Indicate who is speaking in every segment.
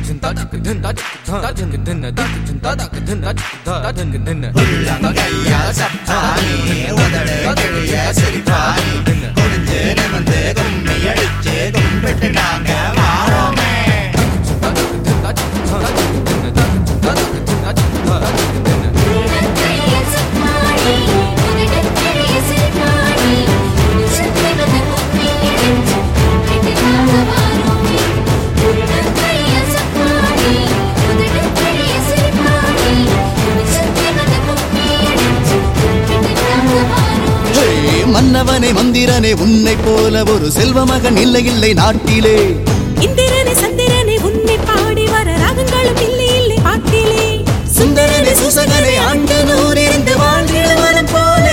Speaker 1: உள்ளங்கைய சப்பானி உதடு கிழிய சிரிப்பானி குடிஞ்சு நிமிந்து கும்மி அடிச்சு கும்பிட்டு நாங்க வாரோமே
Speaker 2: ஹே, மன்னவனே மந்திரனே உன்னை போல ஒரு செல்வ மகன் இல்லை இல்லை நாட்டிலே
Speaker 3: இந்திரனே சந்திரனே உன்னை பாடி வர ராகங்களும் இல்லை இல்லை பாட்டிலே
Speaker 2: சுந்தரனே சுசகனே ஆண்டு நூறிருந்து வாழ்ந்திடுவனம் போலே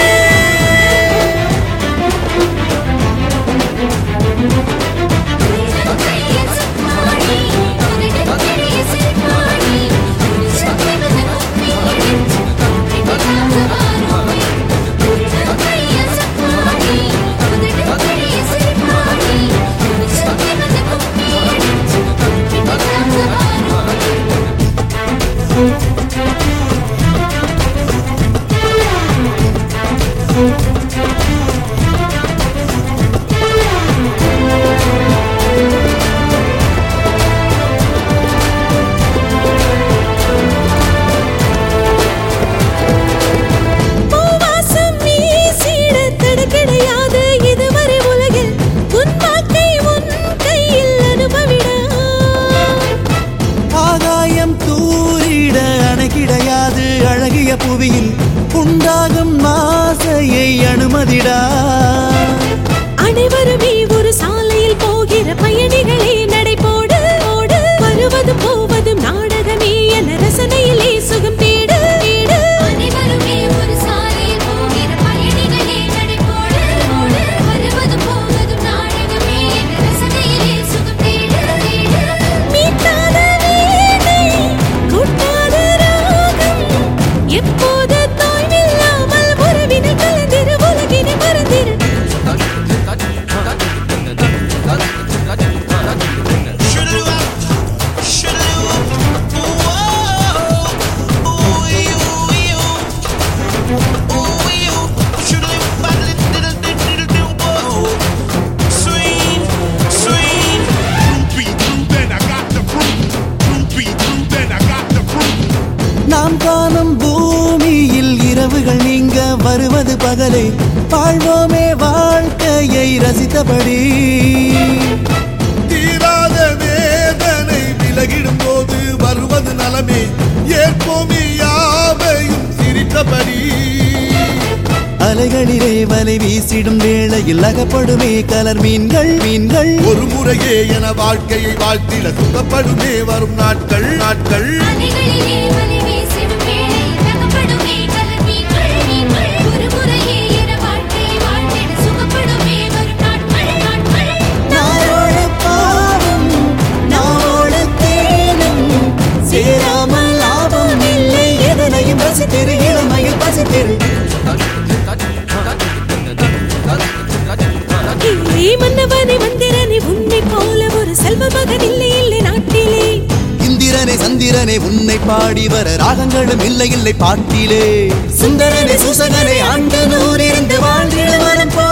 Speaker 3: பூவாசம் வீசிட தடை கிடையாது இதுவரை உலகில் உன் வாழ்க்கை உன் கையில் அனுபவிட
Speaker 2: ஆகாயம் தூரிட அணை கிடையாது அழகிய புவியில் உண்டாகும் ஆசையை அனுமதிடா
Speaker 3: அனைவருமே ஒரு சாலையில் போகிற பயணிகளே நடை போடு ஓடு வருவதும் போவதும் நாடகமே என ரசனையிலே சுகம் தேடு தேடு
Speaker 4: அனைவருமே ஒரு சாலையில் போகிற பயணிகளே நடைபோடு ஓடு வருவதும் போவதும் நாடகமே என்ற ரசனையிலே சுகம் தேடு தேடு
Speaker 3: மீட்டாத வீணை, கூட்டாத ராகம், எப்போது தோய்வில்லாமல் உறவினை கலந்திரு உலகினை மறந்திரு
Speaker 2: நாம் காணும் பூமியில் இரவுகள் நீங்க வருவது பகலை வாழ்வோமே வாழ்க்கையை ரசித்தபடி
Speaker 5: தீராத வேதனை விலகிடும் போது வருவது நலமே ஏற்போமே யாவையும் சிரித்தபடி
Speaker 2: அலைகளிலே வலை வீசிடும் வேளையில் அகப்படுமே கலர் மீன்கள் மீன்கள்
Speaker 5: ஒரு முறையே என வாழ்க்கையை வாழ்த்திட சுகப்படுமே வரும் நாட்கள் நாட்கள்
Speaker 4: அலைகளிலே வலை வீசிடும் வேளையில் தகப்படுமே கலர் மீன்கள் மீன்கள் ஒரு முறையே என வாழ்க்கையை வாழ்ந்திட சுகப்படுமே வரும் நாட்கள் நாட்கள்
Speaker 2: நாளோட பாவம் நாளோட தேனும் சேராமல் லாபம் இல்லை எதனையும் ரசித்திரு இளமையில் பசித்திரு
Speaker 3: ஏ மன்னவனே மந்திரனே உன்னை போல ஒரு செல்வ மகன் இல்லை இல்லை நாட்டிலே
Speaker 2: இந்திரனே சந்திரனே உன்னை பாடி வர ராகங்களும் இல்லை இல்லை பாட்டிலே சுந்தரனே சுசகனே ஆண்டு நூறிருந்து வாழ்ந்திட வரம் போ